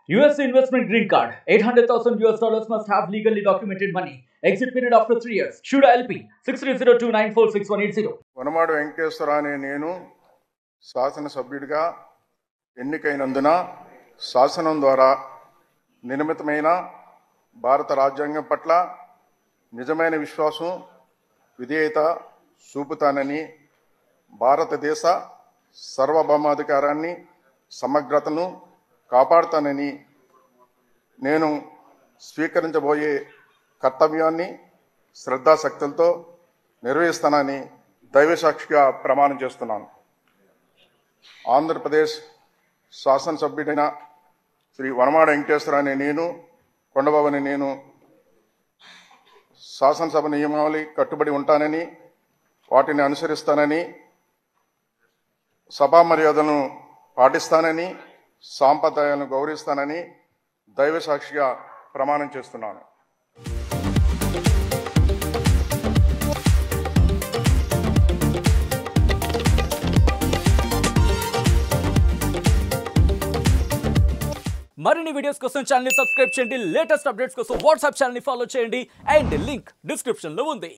US investment green card. 800,000 US dollars must have legally documented money. Exit period after 3 years. Shuda LP 6302946180. వనమాడు Venkateswara అనే నేను శాసనసభ్యుడిగా ఎన్నికైనందున శాసనం ద్వారా నిర్మితమైన భారత రాజ్యాంగం పట్ల నిజమైన విశ్వాసం విధేయత చూపుతానని భారతదేశ సార్వభౌమాధికారాన్ని సమగ్రతను కాపాడుతానని నేను స్వీకరించబోయే కర్తవ్యాన్ని శ్రద్ధాశక్తులతో నిర్వహిస్తానని దైవసాక్షిగా ప్రమాణం చేస్తున్నాను ఆంధ్రప్రదేశ్ శాసనసభ్యుడైన శ్రీ వనమాడ వెంకటేశ్వర అనే నేను కొండబాబు అనే నేను శాసనసభ నియమావళి కట్టుబడి ఉంటానని వాటిని అనుసరిస్తానని సభా మర్యాదలను పాటిస్తానని సాంప్రదాయాలను గౌరవిస్తానని దైవసాక్షిగా ప్రమాణం చేస్తున్నాను మరిన్ని వీడియోస్ కోసం ఛానల్ సబ్స్క్రైబ్ చేయండి లేటెస్ట్ అప్డేట్స్ కోసం వాట్సాప్ ఛానల్ ఫాలో చేయండి అండ్ లింక్ డిస్క్రిప్షన్ లో ఉంది